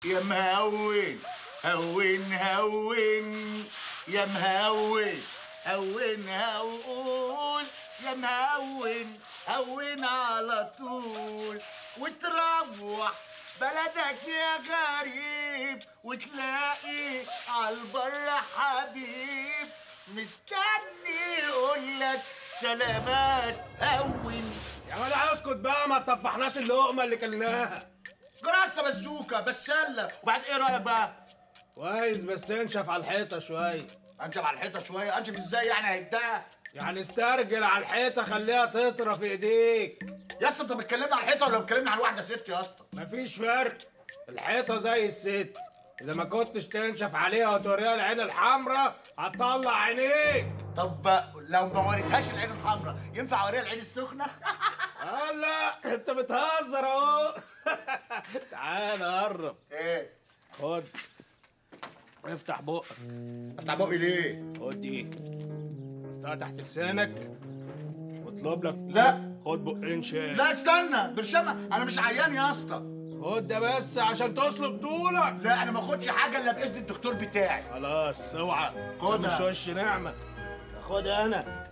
يا مهون هون هون يا مهون هون هون يا مهون هون على طول وتروح بلدك يا غريب وتلاقي عالبر حبيب مستني يقول لك سلامات هون يا جدع اسكت بقى ما تطفحناش اللقمه اللي كلناها جراسة بزوكة بسلة وبعد ايه رأيك بقى؟ كويس بس انشف على الحيطه شويه انشف على الحيطة شوية انشف ازاي يعني هيدها؟ يعني استرجل على الحيطه خليها تطرى في ايديك يا اسطى انت بتكلمنا على الحيطة ولا بتكلمنا عن واحدة ست يا اسطى؟ مفيش فرق الحيطه زي الست اذا ما كنتش تنشف عليها وتوريها العين الحمراء هتطلع عينيك طب لو ما وريتهاش العين الحمراء ينفع اوريها العين السخنة؟ آه لا انت بتهزر اهو تعال قرب ايه؟ خد افتح بقك افتح بقي ليه؟ خد دي حطها تحت لسانك واطلب لك لا خد بقين شاي لا استنى برشامة انا مش عيان يا اسطى خد ده بس عشان تسلق طولك لا انا ما اخدش حاجة الا باذن الدكتور بتاعي خلاص اوعى خدها. مش وش نعمه خد انا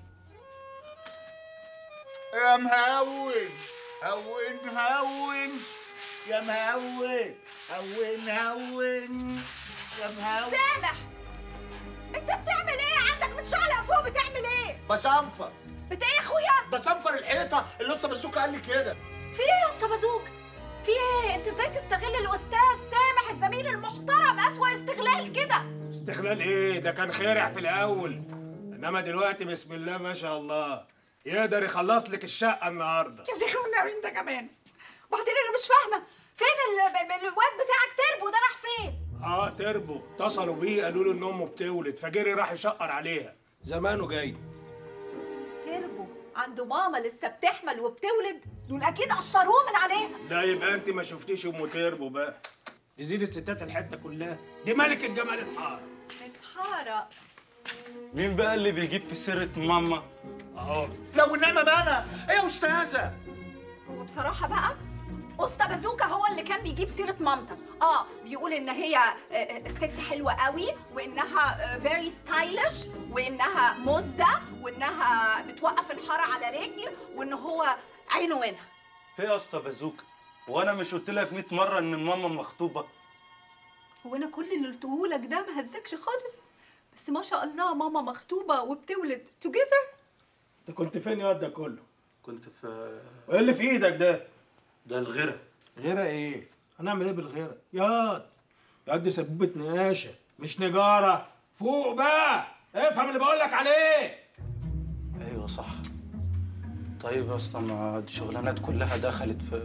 يا مهون هون هون يا مهون هون هون يا مهون سامح انت بتعمل ايه عندك متشعلق فوق بتعمل ايه بصنفر بت ايه يا اخويا بصنفر الحيطة اللي اسطى بسوكة قال لي كده في ايه يا اسطى بازوك في ايه انت ازاي تستغل الاستاذ سامح الزميل المحترم اسوأ استغلال كده استغلال ايه ده كان خارع في الاول انما دلوقتي بسم الله ما شاء الله يقدر يخلص لك الشقه النهارده يا شيخ والنبي انت كمان وبعدين انا مش فاهمه فين ال- ال- الواد بتاعك تربو ده راح فين اه تربو اتصلوا بيه قالوا له ان امه بتولد فجري راح يشقر عليها زمانه جاي تربو عنده ماما لسه بتحمل وبتولد دول اكيد قشروه من عليها لا يبقى انت ما شفتيش ام تربو بقى تزيد الستات الحته كلها دي ملك الجمال الحار مسحاره مين بقى اللي بيجيب في سيرة ماما؟ اهو لو انما بقى انا ايه يا استاذة هو بصراحة بقى أسطى بازوكا هو اللي كان بيجيب سيرة مامتك اه بيقول ان هي آه، آه، ست حلوة قوي وانها فيري ستايلش وانها مزة وانها بتوقف الحارة على رجل وان هو عينه منها في يا اسطى بازوكا وانا مش قلت لك 100 مرة ان ماما مخطوبة؟ هو انا كل اللي قلته لك ده ما هزكش خالص بس ما شاء الله ماما مخطوبة وبتولد توجذر انت كنت فين يا واد ده كله كنت في وايه اللي في ايدك ده ده الغيرة غيره ايه هنعمل ايه بالغيره ياض ياض دي سبوبه نقاشه مش نجاره فوق بقى افهم اللي بقول لك عليه ايوه صح طيب يا اسطى ما دي شغلانات كلها دخلت في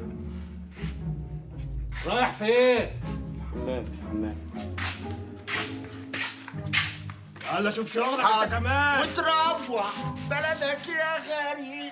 رايح فين حمام حمام يلا شوف شغلك انت كمان وتروح بلدك يا غريب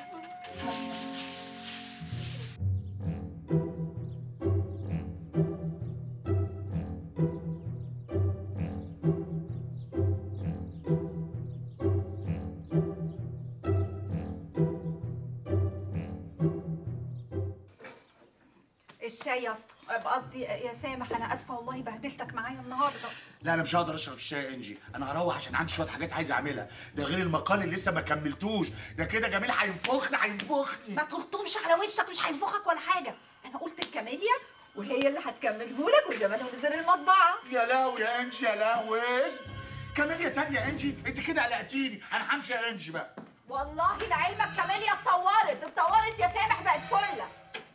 الشاي يا اسطى قصدي يا سامح انا اسفه والله بهدلتك معايا النهارده لا انا مش هقدر اشرب الشاي يا انجي انا هروح عشان عندي شويه حاجات عايز اعملها ده غير المقال اللي لسه ما كملتوش ده كده جميل هينفخني هينفخني ما تلطمش على وشك مش هينفخك ولا حاجه انا قلت الكاميليا وهي اللي هتكمله لك وزمانه نزل المطبعه يا لهوي يا انجي يا لهوي كاميليا تانية يا انجي انت كده قلقتيني انا همشي يا انجي بقى والله لعلمك كاميليا اتطورت اتطورت يا سامح بقت فله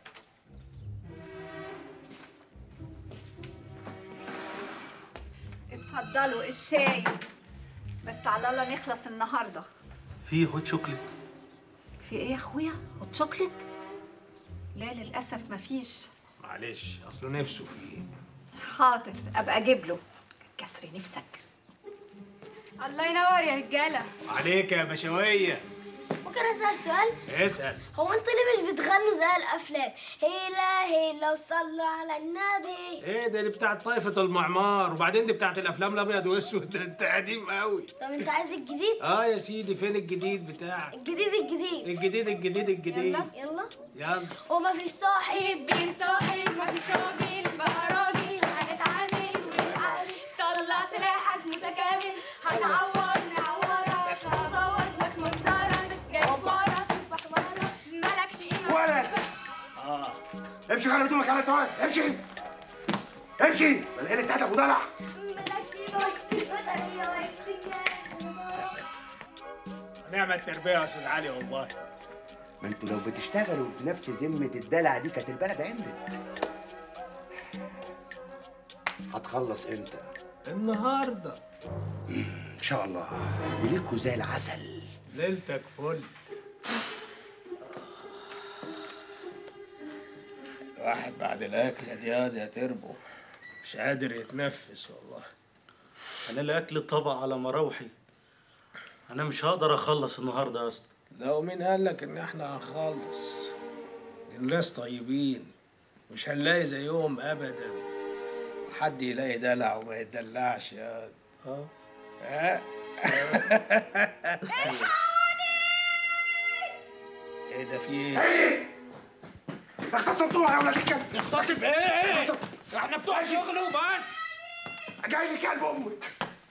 اتفضلوا الشاي بس على الله نخلص النهارده في هوت شوكليت في ايه يا اخويا هوت شوكليت لا للاسف مفيش معلش اصله نفسه فيه حاضر ابقى اجيب له كسر نفسك الله ينور يا رجاله عليك يا بشويه ممكن اسال سؤال اسال هو انتوا ليه مش بتغنوا زي الافلام هيلا هيلا وصلوا على النبي ايه ده دي بتاعت طائفه المعمار وبعدين دي بتاعت الافلام الابيض واسود ده انت قديم قوي طب انت عايز الجديد اه يا سيدي فين الجديد بتاعك الجديد الجديد الجديد الجديد الجديد يلا يلا وما فيش صاحب بين صاحب ما فيش راجل بقى راجل هنعور نعورك هدور لك منظرك جبارك بحوارك مالكش قيمة ولد امشي غير هدومك على التوالي امشي امشي بلاقي لك ابو ضلع مالكش بس البطارية وقفت نعمة التربية يا استاذ علي والله ما انتوا لو بتشتغلوا بنفس ذمة الدلع دي كانت البلد عملت هتخلص امتى؟ النهارده ان شاء الله وليكوا زي العسل ليلتك فل الواحد بعد الأكلة دي ياض يا تربو مش قادر يتنفس والله انا الاكل طبع على مراوحي انا مش هقدر اخلص النهارده يا اسطى لا ومين قال لك إن إحنا هنخلص؟ دي الناس طيبين مش هنلاقي زيهم أبدا حد يلاقي دلع وما يدلعش يا اه ها ايه ده في ايه؟ اختصرتوها يا ولاد الكلب يختصف ايه؟ احنا بتوع شغل وبس جاي لي كلب امك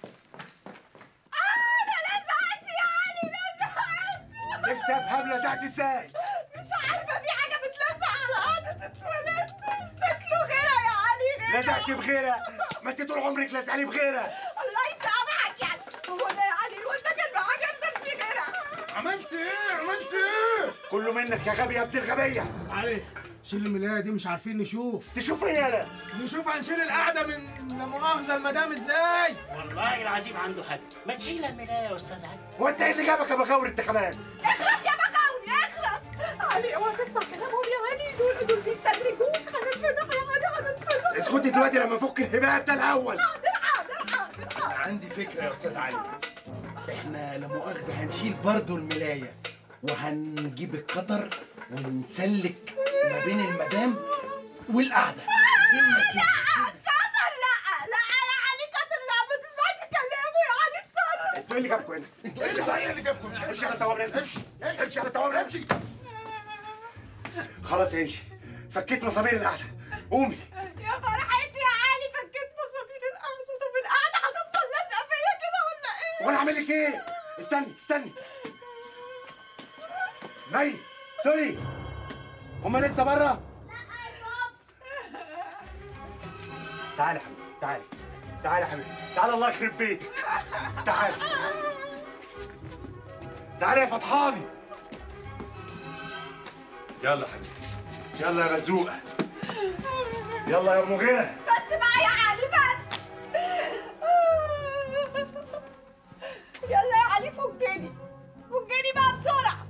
انا لزعت يا علي لزعت لسه افهم لزعت ازاي مش عارفه في حاجه بتلزق على قاعده التواليت شكله غيرها يا علي غيرها لزقت بغيرها ما انت طول عمرك لازقالي بغيرها الله يسامحك يعني هو ده يا علي الواد ده كان معاه جردل في غيرها عملت ايه؟ عملت ايه؟ كله منك يا غبي يا ابن الغبيه استاذ علي شيل الملايه دي مش عارفين نشوف تشوف ايه يالا نشوف هنشيل القعده من لا مؤاخذه المدام ازاي والله العظيم عنده حق ما تشيل الملايه يا استاذ علي هو انت ايه اللي جابك يا بغاور انت كمان اخرس يا بغاوني اخرس علي اوعى تسمع كلامهم يا علي دول دول بيستدرجوك هنتفضح يا علي هنتفضح اسكتي دلوقتي لما افك الهباب ده الاول حاضر حاضر حاضر حاضر عندي فكره يا استاذ علي احنا لا مؤاخذه هنشيل برضو الملايه وهنجيب القطر ونسلك ما بين المدام والقعده سنة سنة قطر لا لا يا علي قطر لا ما تسمعش كلامه يا علي اتصرف انتوا ايه اللي جابكم هنا؟ انتوا ايه اللي صحيح اللي جابكم؟ امشي على التوابل امشي امشي على التوابل امشي خلاص امشي فكيت مسامير القعده قومي يا فرحتي يا علي فكيت مصابير القعده طب القعده هتفضل لازقه فيا كده ولا ايه؟ وانا اعمل لك ايه؟ استني استني مي سوري هما لسه بره؟ تعالي يا حبيبي تعالي تعالي يا حبيبي تعالي الله يخرب بيتك تعالي تعالي يا فتحاني يلا يا حبيبي يلا يا رزوقه يلا يا ام غنى بس بقى يا علي بس يلا يا علي فكني فكني بقى بسرعة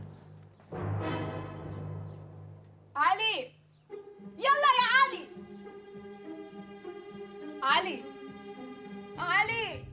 علي يلا يا علي علي علي